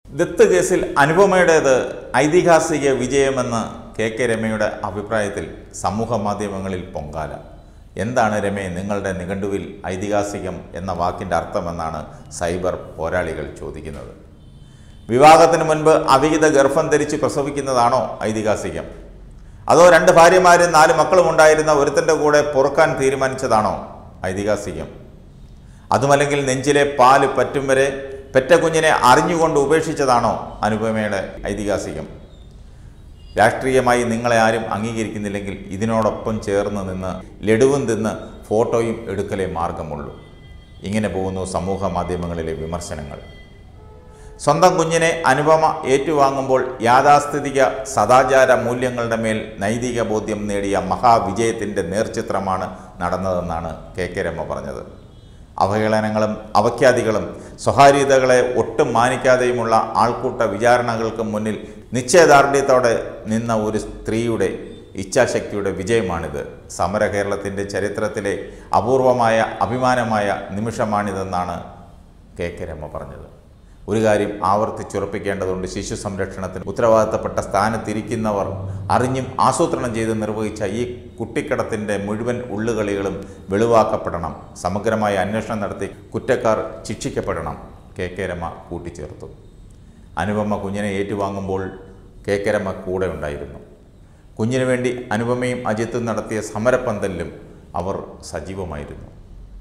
ദത്ത് കേസിൽ അനുപമയുടേത് ഐതിഹാസിക വിജയമെന്ന് K K രമയുടെ അഭിപ്രായത്തിൽ സമൂഹ മാധ്യമങ്ങളിൽ പൊങ്കാല എന്താണ് രമേ നിങ്ങളുടെ നിഘണ്ടുവിൽ ഐതിഹാസികം എന്ന വാക്കിൻ്റെ അർത്ഥമെന്നാണ് സൈബർ പോരാളികൾ ചോദിക്കുന്നത് വിവാഹത്തിന് മുൻപ് അവിഹിത ഗർഭം ധരിച്ച് പ്രസവിക്കുന്നതാണോ ഐതിഹാസികം അതോ രണ്ട് ഭാര്യമാരും നാല് മക്കളും ഉണ്ടായിരുന്ന ഒരുത്തൻ്റെ കൂടെ പൊറുക്കാൻ തീരുമാനിച്ചതാണോ ഐതിഹാസികം അതുമല്ലെങ്കിൽ നെഞ്ചിലെ പാല് പറ്റും വരെ പെറ്റ കുഞ്ഞിനെ അറിഞ്ഞുകൊണ്ട് ഉപേക്ഷിച്ചതാണോ അനുപമയുടെ ഐതിഹാസികം രാഷ്ട്രീയമായി നിങ്ങളെ ആരും അംഗീകരിക്കുന്നില്ലെങ്കിൽ ഇതിനോടൊപ്പം ചേർന്ന് നിന്ന് ലഡുവും തിന്ന് ഫോട്ടോയും എടുക്കലേ മാർഗമുള്ളൂ ഇങ്ങനെ പോകുന്നു സമൂഹ മാധ്യമങ്ങളിലെ വിമർശനങ്ങൾ സ്വന്തം കുഞ്ഞിനെ അനുപമ ഏറ്റുവാങ്ങുമ്പോൾ യാഥാസ്ഥിതിക സദാചാര മൂല്യങ്ങളുടെ മേൽ നൈതിക ബോധ്യം നേടിയ മഹാവിജയത്തിൻ്റെ നേർചിത്രമാണ് നടന്നതെന്നാണ് കെ കെ രമ പറഞ്ഞത് അവഹേളനങ്ങളും അവഖ്യാതികളും സ്വകാര്യതകളെ ഒട്ടും മാനിക്കാതെയുമുള്ള ആൾക്കൂട്ട വിചാരണകൾക്ക് മുന്നിൽ നിശ്ചയദാർഢ്യത്തോടെ നിന്ന ഒരു സ്ത്രീയുടെ ഇച്ഛാശക്തിയുടെ വിജയമാണിത് സമര കേരളത്തിൻ്റെ ചരിത്രത്തിലെ അപൂർവമായ അഭിമാനമായ നിമിഷമാണിതെന്നാണ് കെ കെ രമ പറഞ്ഞത് ഒരു കാര്യം ആവർത്തിച്ചുറപ്പിക്കേണ്ടതുണ്ട് ശിശു സംരക്ഷണത്തിന് ഉത്തരവാദിത്തപ്പെട്ട സ്ഥാനത്തിരിക്കുന്നവർ അറിഞ്ഞും ആസൂത്രണം ചെയ്ത് നിർവഹിച്ച ഈ കുട്ടിക്കടത്തിൻ്റെ മുഴുവൻ ഉള്ളുകളികളും വെളിവാക്കപ്പെടണം സമഗ്രമായ അന്വേഷണം നടത്തി കുറ്റക്കാർ ശിക്ഷിക്കപ്പെടണം കെ കെ രമ കൂട്ടിച്ചേർത്തു അനുപമ കുഞ്ഞിനെ ഏറ്റുവാങ്ങുമ്പോൾ കെ കെ രമ കൂടെ ഉണ്ടായിരുന്നു കുഞ്ഞിനു വേണ്ടി അനുപമയും അജിത്തും നടത്തിയ സമരപ്പന്തലിലും അവർ സജീവമായിരുന്നു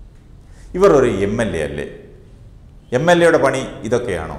ഇവർ ഒരു എം എൽ എ അല്ലേ എം എൽ എയുടെ പണി ഇതൊക്കെയാണോ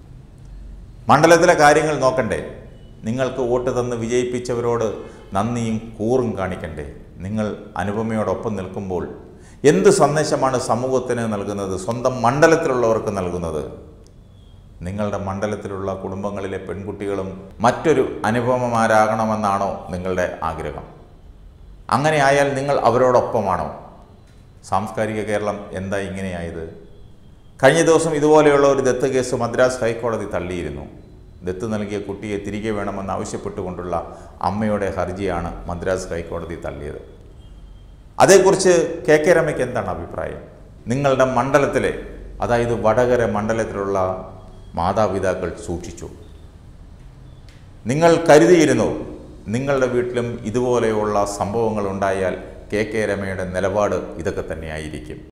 മണ്ഡലത്തിലെ കാര്യങ്ങൾ നോക്കണ്ടേ നിങ്ങൾക്ക് വോട്ട് തന്ന് വിജയിപ്പിച്ചവരോട് നന്ദിയും കൂറും കാണിക്കണ്ടേ നിങ്ങൾ അനുപമയോടൊപ്പം നിൽക്കുമ്പോൾ എന്ത് സന്ദേശമാണ് സമൂഹത്തിന് നൽകുന്നത് സ്വന്തം മണ്ഡലത്തിലുള്ളവർക്ക് നൽകുന്നത് നിങ്ങളുടെ മണ്ഡലത്തിലുള്ള കുടുംബങ്ങളിലെ പെൺകുട്ടികളും മറ്റൊരു അനുപമമാരാകണമെന്നാണോ നിങ്ങളുടെ ആഗ്രഹം അങ്ങനെ ആയാൽ നിങ്ങൾ അവരോടൊപ്പമാണോ സാംസ്കാരിക കേരളം എന്താ ഇങ്ങനെയായത് കഴിഞ്ഞ ദിവസം ഇതുപോലെയുള്ള ഒരു ദത്ത് കേസ് മദ്രാസ് ഹൈക്കോടതി തള്ളിയിരുന്നു ദത്ത് നൽകിയ കുട്ടിയെ തിരികെ വേണമെന്ന് ആവശ്യപ്പെട്ടുകൊണ്ടുള്ള അമ്മയുടെ ഹർജിയാണ് മദ്രാസ് ഹൈക്കോടതി തള്ളിയത് അതേക്കുറിച്ച് കെ കെ രമയ്ക്ക് എന്താണ് അഭിപ്രായം നിങ്ങളുടെ മണ്ഡലത്തിലെ അതായത് വടകര മണ്ഡലത്തിലുള്ള മാതാപിതാക്കൾ സൂക്ഷിച്ചു നിങ്ങൾ കരുതിയിരുന്നു നിങ്ങളുടെ വീട്ടിലും ഇതുപോലെയുള്ള സംഭവങ്ങൾ ഉണ്ടായാൽ കെ കെ രമയുടെ നിലപാട് ഇതൊക്കെ തന്നെയായിരിക്കും